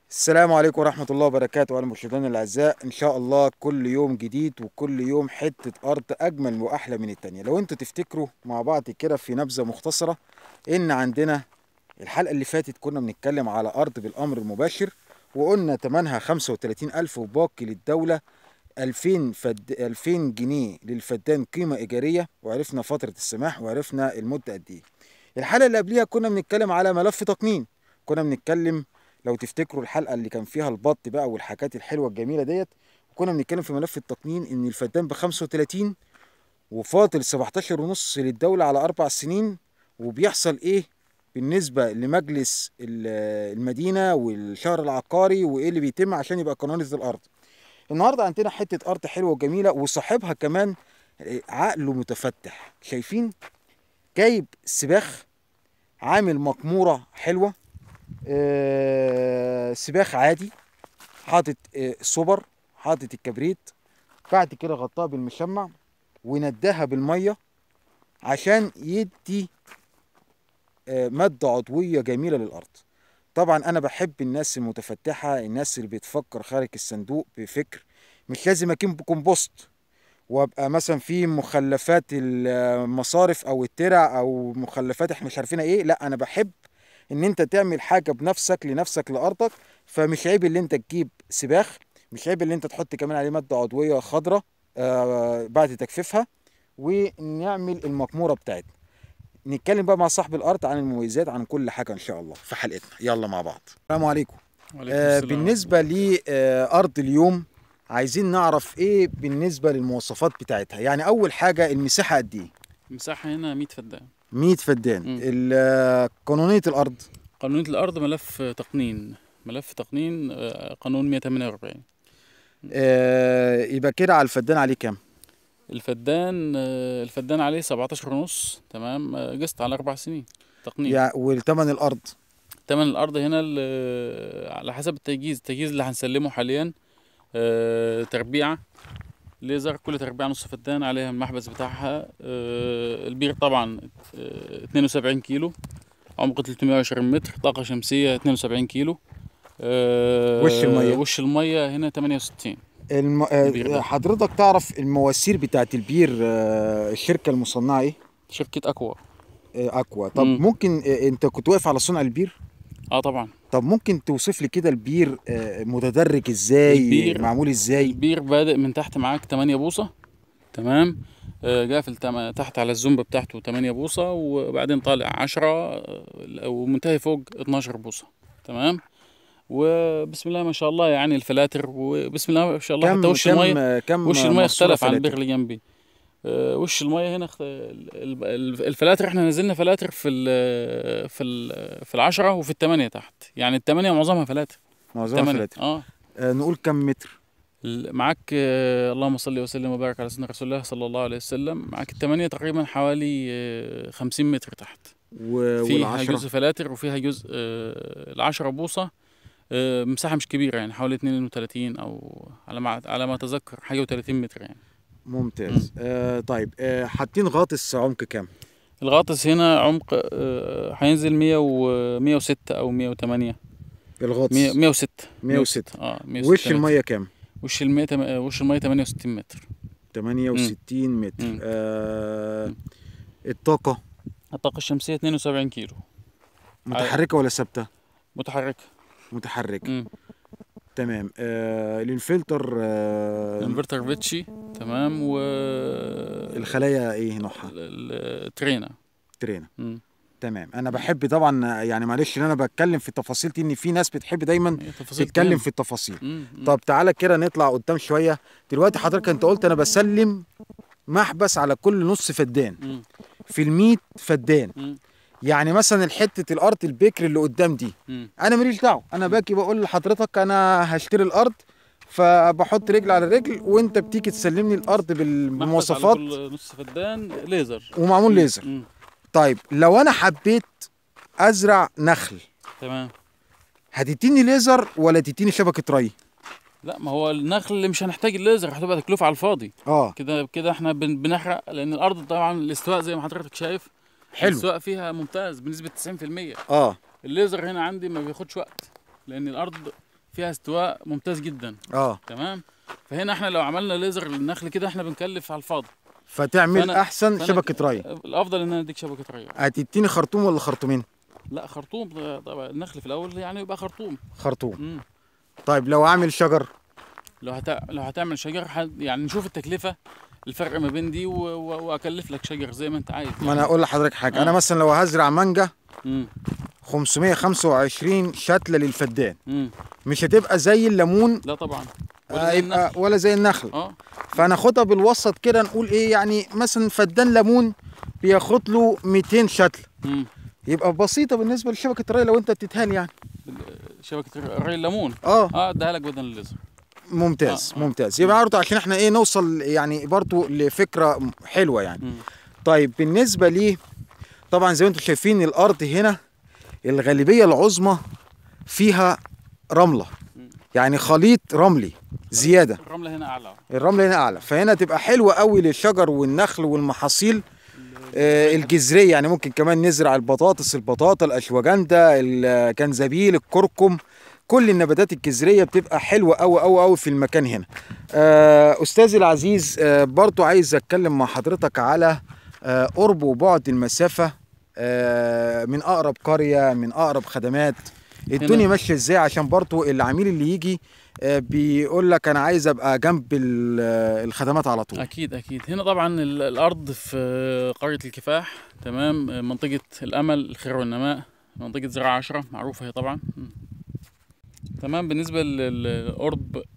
السلام عليكم ورحمة الله وبركاته أهلا مشاهدينا الأعزاء إن شاء الله كل يوم جديد وكل يوم حتة أرض أجمل وأحلى من التانية لو أنتوا تفتكروا مع بعض كده في نبذة مختصرة إن عندنا الحلقة اللي فاتت كنا بنتكلم على أرض بالأمر المباشر وقلنا تمنها 35 ألف وباقي للدولة 2000 فد 2000 جنيه للفدان قيمة إيجارية وعرفنا فترة السماح وعرفنا المدة قد إيه الحلقة اللي قبليها كنا بنتكلم على ملف تقنين كنا بنتكلم لو تفتكروا الحلقه اللي كان فيها البط بقى والحاجات الحلوه الجميله ديت وكنا بنتكلم في ملف التقنين ان الفدان ب 35 وفاضل 17 ونص للدوله على اربع سنين وبيحصل ايه بالنسبه لمجلس ال- المدينه والشهر العقاري وايه اللي بيتم عشان يبقى قانونيه الارض النهارده عندنا حته ارض حلوه وجميله وصاحبها كمان عقله متفتح شايفين جايب سباخ عامل مقموره حلوه آه، سباخ عادي حاطط آه، سوبر حاطط الكبريت بعد كده غطاها بالمشمع ونداها بالميه عشان يدي آه، مادة عضوية جميلة للأرض طبعا أنا بحب الناس المتفتحة الناس اللي بتفكر خارج الصندوق بفكر مش لازم أجيب كومبوست وابقى مثلا في مخلفات المصارف او الترع او مخلفات احنا مش عارفينها ايه لا انا بحب ان انت تعمل حاجه بنفسك لنفسك لارضك فمش عيب اللي انت تجيب سباخ مش عيب اللي انت تحط كمان عليه ماده عضويه خضراء آه بعد تجفيفها ونعمل المقموره بتاعتنا نتكلم بقى مع صاحب الارض عن المميزات عن كل حاجه ان شاء الله في حلقتنا يلا مع بعض السلام عليكم وعليكم آه السلام. بالنسبه لارض اليوم عايزين نعرف ايه بالنسبه للمواصفات بتاعتها يعني اول حاجه المساحه قد ايه المساحة هنا 100 فدان 100 فدان مم. ال- قانونيه الارض قانونية الأرض ملف تقنين ملف تقنين آه، قانون 148 آه يبقى كده على الفدان عليه كام الفدان آه، الفدان عليه 17 ونص تمام آه، قسط على أربع سنين تقنين يعني والثمن الارض تمن الأرض هنا ال- على حسب التجهيز التجهيز اللي هنسلمه حاليا آه، تربيعة ليزر كل تربيعة نص فدان عليها المحبس بتاعها آه، البير طبعا آه، 72 كيلو عمق 320 متر طاقة شمسية 72 كيلو آه، وش المية؟ وش المية هنا 68 الم... البير آه ده. حضرتك تعرف المواسير بتاعت البير آه الشركه المصنعه ايه شركة أكوا آه اكوا طب مم. ممكن آه انت كنت واقف على صنع البير اه طبعا طب ممكن توصف لي كده البير آه متدرج ازاي البير- معمول ازاي البير بادئ من تحت معاك 8 بوصة تمام آه، قافل تم- تحت على الزومبة بتاعته 8 بوصة وبعدين طالع 10 آه، ومنتهي فوق 12 بوصة تمام وبسم الله ما شاء الله يعني الفلاتر وبسم الله ما شاء الله حتى وش المية آه، كم وش المية مقصورة اختلف عن البير فلاتر؟ اللي جنبي آه، وش المية هنا اخت... ال- ال- الفلاتر احنا نزلنا فلاتر في ال في ال في العشرة وفي الثمانية تحت يعني الثمانية معظمها فلاتر معظمها ثمانية فلاتر اه آه نقول كم متر ال- معاك آه، اللهم صل وسلم وبارك على سيدنا رسول الله صلى الله عليه وسلم معاك الثمانية تقريبا حوالي آه، خمسين متر تحت و... فيها والعشرة جزء فلاتر وفيها جزء آه، العشرة بوصة آه، مساحة مش كبيرة يعني حوالي 32 أو على ما على ما أتذكر حاجة و30 متر يعني ممتاز آه طيب آه حاطين غاطس عمق كام الغاطس هنا عمق آه، هينزل 100 و 106 أو 108 الغاطس 100 106 106 اه 106 وش متر. الميه كام وش المية تم- وش المية 68 متر 68 متر مم. آه مم. الطاقه الطاقة الشمسية 72 كيلو متحركه ولا ثابته متحركة متحركه مم. تمام آه للفلتر آه انفرتر فيتشي تمام و الخلايا ايه نوعها ال- الترينا ترينا مم. تمام انا بحب طبعا يعني معلش ان انا بتكلم في التفاصيل دي ان في ناس بتحب دايما هي تفاصيل تتكلم تهم. في التفاصيل مم. مم. طب تعالى كده نطلع قدام شويه دلوقتي حضرتك انت قلت انا بسلم محبس على كل نص فدان مم. في المية فدان مم. يعني مثلا الحته الارض البكر اللي قدام دي مم. انا ماليش دعوه انا باجي بقول لحضرتك انا هشتري الارض فبحط رجل على رجل وانت بتيجي تسلمني الارض محبس على بالمواصفات كل نص فدان ليزر ومعمول ليزر مم. طيب لو انا حبيت ازرع نخل تمام هتديني ليزر ولا تديني شبكه ري لا ما هو النخل اللي مش هنحتاج الليزر هتبقى تكلفة على الفاضي اه كده كده احنا بن- بنحرق لان الارض طبعا الاستواء زي ما حضرتك شايف حلو الاستواء فيها ممتاز بنسبة 90% اه الليزر هنا عندي ما بياخدش وقت لان الارض فيها استواء ممتاز جدا اه تمام فهنا احنا لو عملنا ليزر للنخل كده احنا بنكلف على الفاضي فتعمل فأنا- احسن فأنا- شبكه ري الافضل ان انا اديك شبكه ري هتديني خرطوم ولا خرطومين لا خرطوم طبعا النخل في الاول يعني يبقى خرطوم خرطوم مم. طيب لو عامل شجر لو هتع... لو هتعمل شجر ح... يعني نشوف التكلفه الفرق ما بين دي و... و... واكلف لك شجر زي ما انت عايز ما انا اقول لحضرتك حاجه آه. انا مثلا لو هزرع مانجا مم. 525 شتله للفدان مم. مش هتبقى زي الليمون لا طبعا ولا آه، زي يبقى النخل. ولا زي النخل اه فهناخدها بالوسط كده نقول ايه يعني مثلا فدان ليمون بياخد له 200 شتله مم. يبقى بسيطه بالنسبه لشبكه الري لو انت اديتها لي يعني شبكه ري الليمون اه اه اديها لك بدل الليزر ممتاز آه، آه. ممتاز يبقى برضه عشان احنا ايه نوصل يعني برضه لفكره حلوه يعني مم. طيب بالنسبه لي طبعا زي ما انتم شايفين الارض هنا الغالبيه العظمى فيها رمله يعني خليط رملي زياده الرمله هنا اعلى الرمله هنا اعلى فهنا تبقى حلوه قوي للشجر والنخل والمحاصيل آه، الجذريه يعني ممكن كمان نزرع البطاطس البطاطا الاشواجندا الجنزبيل الكركم كل النباتات الجذريه بتبقى حلوه قوي قوي قوي في المكان هنا آه، استاذي العزيز آه، برضو عايز اتكلم مع حضرتك على آه، قرب وبعد المسافه آه، من اقرب قريه من اقرب خدمات الدنيا هنا. ماشيه ازاي عشان برضو العميل اللي يجي آه، بيقول لك انا عايز ابقى جنب ال- آه، الخدمات على طول اكيد اكيد هنا طبعا ال- الارض في قريه الكفاح تمام منطقه الامل الخير والنماء منطقه زراعه عشرة معروفه هي طبعا مم. تمام بالنسبه لل- للقرب ال-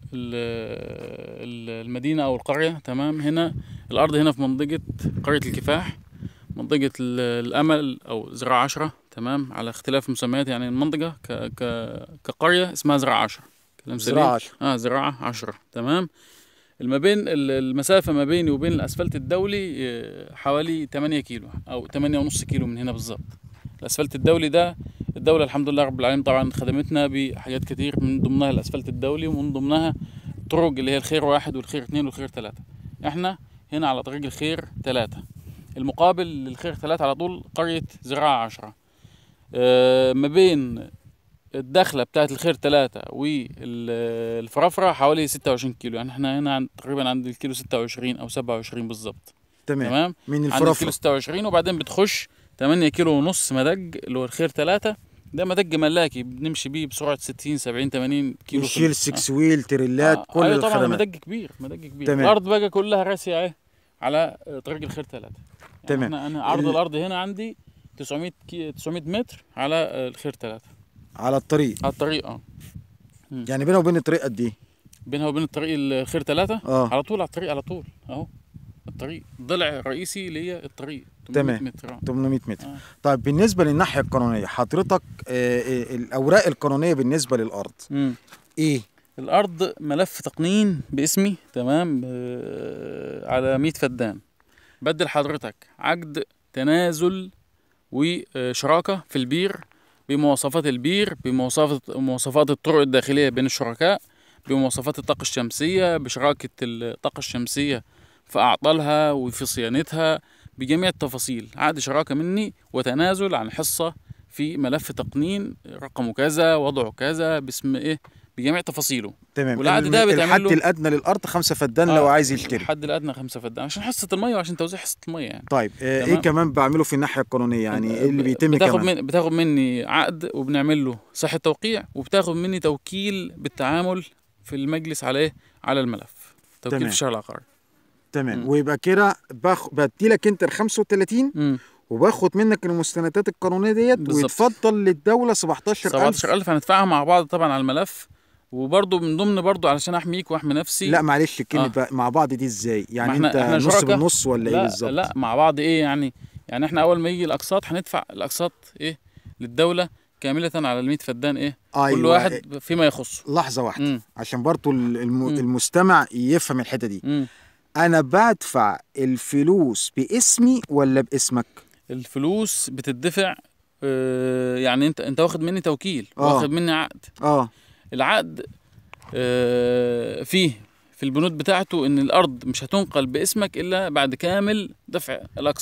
ال- المدينه او القريه تمام هنا الارض هنا في منطقه قريه الكفاح منطقه ال- الامل او زراعه عشرة تمام على اختلاف مسميات يعني المنطقه ك ك كقريه اسمها زراعه عشرة كلام سليم زراعه عشرة. اه زراعة عشرة تمام الما بين ال- المسافة ما بيني وبين الأسفلت الدولي آه، حوالي 8 كيلو أو 8 ونص كيلو من هنا بالظبط الأسفلت الدولي ده الدولة الحمد لله رب العالمين طبعا خدمتنا بحاجات كتير من ضمنها الأسفلت الدولي ومن ضمنها الطرق اللي هي الخير واحد والخير اتنين والخير تلاتة احنا هنا على طريق الخير تلاتة المقابل للخير تلاتة على طول قرية زراعة عشرة آه، ما بين الدخلة بتاعت الخير تلاتة والفرافرة حوالي ستة وعشرين كيلو يعني احنا هنا عند تقريبا عند الكيلو ستة وعشرين أو سبعة وعشرين بالظبط تمام تمام من عند الكيلو الفرافره ستة وعشرين وبعدين بتخش تمانية كيلو ونص مدج اللي هو الخير تلاتة ده مدج ملاكي بنمشي بيه بسرعة ستين سبعين تمانين كيلو في ال- يشيل سكس ويل تريلات آه، كل أيوة طبعا الخدمات مدج كبير مدج كبير تمام. الأرض بقى كلها راسية اهي على طريق الخير تلاتة يعني تمام. احنا أنا عرض ال- الأرض هنا عندي 900 كي 900 متر على آه، الخير تلاتة على الطريق على الطريق اه يعني بينه وبين الطريق قد ايه بينها وبين الطريق الخير ثلاثة اه على طول على الطريق على طول اهو الطريق ضلع رئيسي ليا الطريق 800 تمام. متر آه. 800 متر آه. طيب بالنسبه للناحيه القانونيه حضرتك آه آه، الاوراق القانونيه بالنسبه للارض مم. ايه الارض ملف تقنين باسمي تمام آه، على 100 فدان بدل حضرتك عقد تنازل وشراكة في البير بمواصفات البير بمواصفات مواصفات الطرق الداخلية بين الشركاء بمواصفات الطاقة الشمسية بشراكة الطاقة الشمسية في أعطالها وفي صيانتها بجميع التفاصيل عقد شراكة مني وتنازل عن حصة في ملف تقنين رقمه كذا وضعه كذا باسم ايه بجميع تفاصيله تمام والعقد الم- ده بيتعمل الحد له- الادنى للارض خمسة فدان آه، لو عايز يشتري الحد الادنى خمسة فدان عشان حصة المية وعشان توزيع حصة المية يعني طيب آه ايه تمام. كمان بعمله في الناحيه القانونيه يعني ايه اللي بيتم بتاخد كمان من بتاخد مني عقد وبنعمل له صحة توقيع وبتاخد مني توكيل بالتعامل في المجلس عليه على الملف توكيل تمام. في الشهر العقاري تمام مم. ويبقى كده باخ... بدي لك انت ال 35 امم وباخد منك المستندات القانونيه ديت بالظبط. ويتفضل للدوله 17000 17000 هندفعها مع بعض طبعا على الملف وبرضه من ضمن برضه علشان احميك واحمي نفسي لا معلش كلمه آه. بقى مع بعض دي ازاي يعني احنا- انت احنا نص شركاء. بالنص ولا ايه لا بالظبط لا مع بعض ايه يعني يعني احنا اول ما يجي الاقساط هندفع الاقساط ايه للدوله كامله على ال 100 فدان ايه أيوة. كل واحد فيما يخصه لحظه واحده مم. عشان برضو ال- الم... مم. المستمع يفهم الحته دي مم. انا بدفع الفلوس باسمي ولا باسمك الفلوس بتدفع آه، يعني انت انت واخد مني توكيل آه. واخد مني عقد اه العقد آه، فيه في البنود بتاعته ان الارض مش هتنقل باسمك الا بعد كامل دفع الاقساط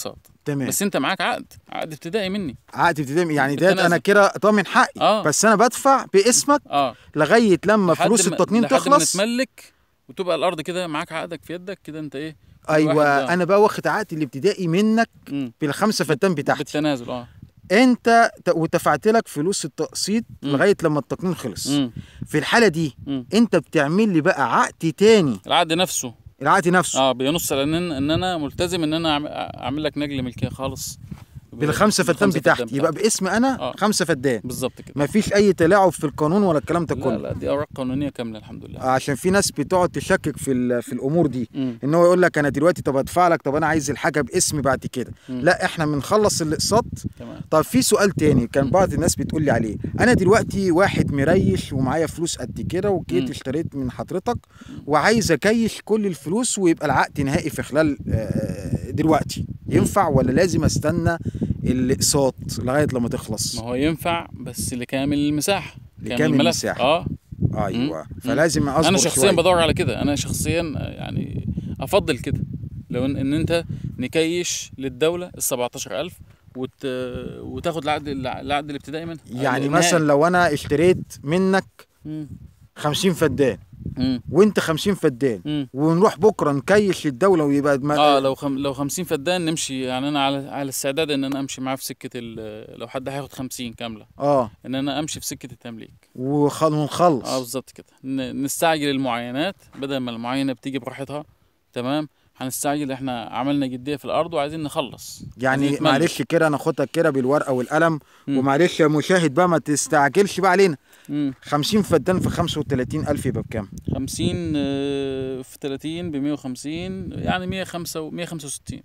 تمام بس انت معاك عقد عقد ابتدائي مني عقد ابتدائي يعني ده بالتنازل. انا كده ضامن حقي اه بس انا بدفع باسمك اه لغايه لما لحد فلوس ما- التقنين لحد ما تخلص نتملك وتبقى الارض كده معاك عقدك في يدك كده انت ايه كل ايوه واحد ده. انا بقى واخد عقد الابتدائي منك مم. بالخمسه فدان بتاعتي بالتنازل اه انت ت- ودفعت لك فلوس التقسيط مم. لغايه لما التقنين خلص مم. في الحاله دي مم. انت بتعمل لي بقى عقد تاني العقد نفسه العقد نفسه اه بينص على ان ان انا ملتزم ان انا أعم- اعمل لك نقل ملكيه خالص بالخمسه فدان بالخمسة بتاعتي يبقى باسم انا آه. خمسه فدان بالظبط كده مفيش اي تلاعب في القانون ولا الكلام ده لا كله لا دي اوراق قانونيه كامله الحمد لله عشان في ناس بتقعد تشكك في ال- في الامور دي مم. ان هو يقول لك انا دلوقتي طب ادفع لك طب انا عايز الحاجه باسمي بعد كده مم. لا احنا بنخلص الاقساط تمام طب في سؤال تاني كان بعض الناس بتقول لي عليه انا دلوقتي واحد مريش ومعايا فلوس قد كده وجيت مم. اشتريت من حضرتك وعايز اكيش كل الفلوس ويبقى العقد نهائي في خلال آه، دلوقتي ينفع ولا لازم استنى الاقساط لغايه لما تخلص ما هو ينفع بس لكامل المساحه كامل لكامل الملف. المساحة. اه ايوه فلازم اصبر انا شخصيا شوية. بدور على كده انا شخصيا يعني افضل كده لو ان, إن انت نكيش للدوله ال 17000 وت... وتاخد العقد العقد الابتدائي منها يعني النهائي. مثلا لو انا اشتريت منك مم. 50 فدان مم. وانت 50 فدان مم. ونروح بكره نكيش الدوله ويبقى ما اه لو خم... لو 50 فدان نمشي يعني انا على على استعداد ان انا امشي معاه في سكه ال... لو حد هياخد 50 كامله اه ان انا امشي في سكه التمليك وخل- ونخلص اه بالظبط كده ن... نستعجل المعاينات بدل ما المعاينه بتيجي براحتها تمام هنستعجل احنا عملنا جديه في الارض وعايزين نخلص عايزين يعني نتملك. معلش كده ناخدها كده بالورقه والقلم مم. ومعلش يا مشاهد بقى ما تستعجلش بقى علينا مم. 50 فدان في 35 الف يبقى بكام 50 آه، في 30 ب 150 يعني 105 و 165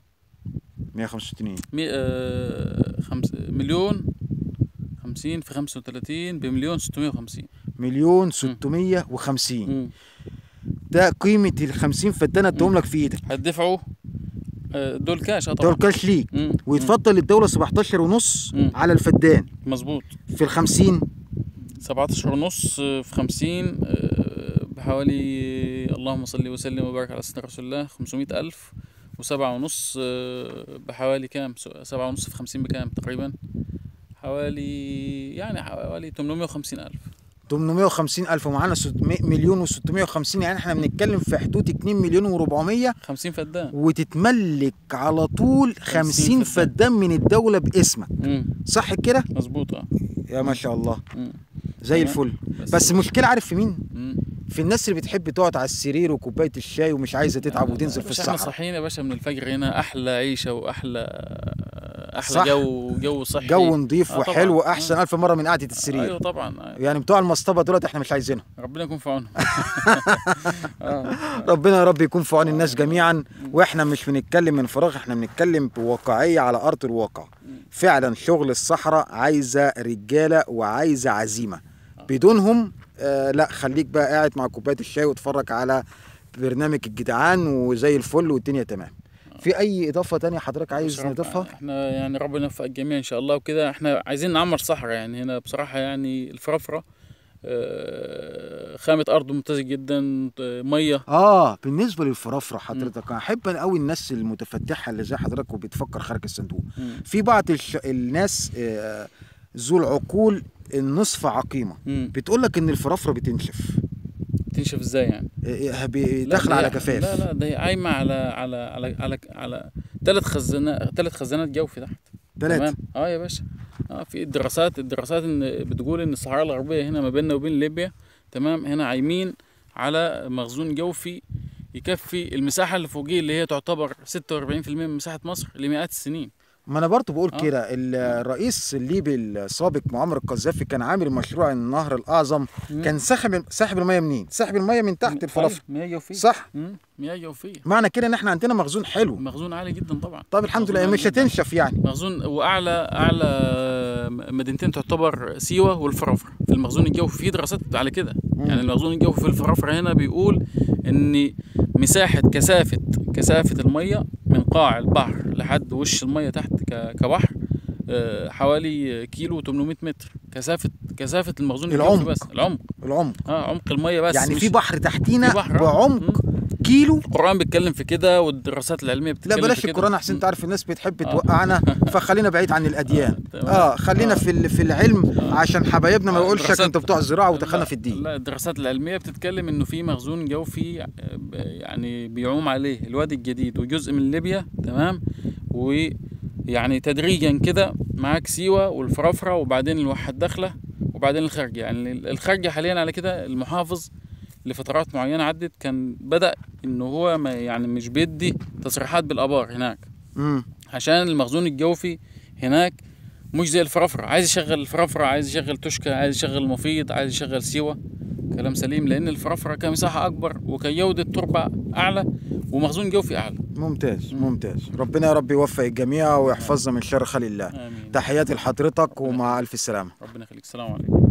165 ايه مي- آه، خمس مليون 50 في 35 بمليون 650 مليون 650 مم. ده قيمه ال 50 فدان اديهم لك في ايدك هتدفعوا آه، دول كاش اه طبعا دول كاش ليك مم. ويتفضل الدوله 17 ونص مم. على الفدان مم. مظبوط في ال 50 17 ونص آه، في 50 آه، بحوالي اللهم صل وسلم وبارك على سيدنا رسول الله 500 ألف وسبعة ونص آه، بحوالي كام س- سبعة ونص في 50 بكام تقريبا حوالي يعني حوالي 850 ألف 850 الف ومعانا 600 مليون و650 يعني احنا بنتكلم في حدود 2 مليون و400 50 فدان وتتملك على طول 50 فدان. فدان من الدوله باسمك مم. صح كده مظبوط اه يا ما شاء الله مم. زي تمام. الفل بس المشكله عارف في مين مم. في الناس اللي بتحب تقعد على السرير وكوبايه الشاي ومش عايزه تتعب وتنزل يا في باشا احنا الصحراء صاحيين يا باشا من الفجر هنا احلى عيشه واحلى احلى صح. جو جو صحي جو نظيف آه طبعاً. وحلو آه. احسن الف مره من قعده السرير ايوه طبعا أيوة. يعني بتوع المصطبه دولت احنا مش عايزينهم ربنا يكون في عونهم آه. ربنا يا رب يكون في عون الناس جميعا واحنا مش بنتكلم من فراغ احنا بنتكلم بواقعيه على ارض الواقع فعلا شغل الصحراء عايزه رجاله وعايزه عزيمه بدونهم آه لا خليك بقى قاعد مع كوبايه الشاي واتفرج على برنامج الجدعان وزي الفل والدنيا تمام في اي اضافه تانية حضرتك عايز بصراحة نضيفها احنا يعني ربنا يوفق الجميع ان شاء الله وكده احنا عايزين نعمر صحراء يعني هنا بصراحه يعني الفرافره آه، خامه ارض ممتازه جدا آه، ميه اه بالنسبه للفرافره حضرتك انا احب أنا قوي الناس المتفتحه اللي زي حضرتك وبتفكر خارج الصندوق مم. في بعض الش... الناس آه ذو العقول النصف عقيمه مم. بتقول لك ان الفرافره بتنشف تنشف ازاي يعني آه، بي- لا، داخله ده على هي- جفاف لا لا ده هي قايمه على على على على على ثلاث خزانات ثلاث خزانات جوفي تحت ثلاثه تمام اه يا باشا اه في الدراسات الدراسات ان بتقول ان الصحراء الغربيه هنا ما بيننا وبين ليبيا تمام هنا عايمين على مخزون جوفي يكفي المساحه اللي فوقيه اللي هي تعتبر 46% من مساحه مصر لمئات السنين ما انا برضو بقول آه. كده ال- الرئيس الليبي السابق معمر القذافي كان عامل مشروع النهر الاعظم مم. كان ساحب ساحب الميه منين ساحب الميه من تحت الفرافره أيوة، مياه جوفيه صح مم، مياه جوفيه معنى كده ان احنا عندنا مخزون حلو مخزون عالي جدا طبعا طب الحمد مخزون لله عالي مش جداً. هتنشف يعني مخزون واعلى اعلى مدينتين تعتبر سيوه والفرافره في المخزون الجوفي في دراسات على كده يعني المخزون الجوفي في الفرافره هنا بيقول ان مساحه كثافه كثافه الميه من قاع البحر لحد وش الميه تحت ك- كبحر آه، حوالي كيلو 800 متر كثافه كثافه المخزون العمق. الجوفي بس العمق العمق اه عمق الميه بس يعني مش- في بحر تحتينا في بحر، آه. بعمق كيلو القرآن بيتكلم في كده والدراسات العلمية لا بتتكلم بلاش في كده القرآن عشان انت عارف الناس بتحب آه. توقعنا فخلينا بعيد عن الاديان آه، تمام. اه خلينا آه. في ال- في العلم آه. عشان حبايبنا ما آه، يقولش دراسات- انت بتوع الزراعه ودخلنا لا- في الدين لا الدراسات العلمية بتتكلم انه في مخزون جوفي آه، ب- يعني بيعوم عليه الوادي الجديد وجزء من ليبيا تمام ويعني تدريجا كده معاك سيوة والفرافرة وبعدين الواحد داخلة وبعدين الخارجة يعني الخارجة حاليا على كده المحافظ لفترات معينة عدت كان بدأ انه هو ما يعني مش بيدي تصريحات بالآبار هناك امم عشان المخزون الجوفي هناك مش زي الفرافرة عايز يشغل الفرافرة عايز يشغل تشكى عايز يشغل المفيض عايز يشغل سيوة كلام سليم لأن الفرافرة كمساحة أكبر وكجودة تربة أعلى ومخزون جوفي أعلى ممتاز ممتاز ربنا يا رب يوفق الجميع ويحفظنا من شر خلق الله آمين تحياتي لحضرتك ومع الف سلامه ربنا يخليك السلام عليكم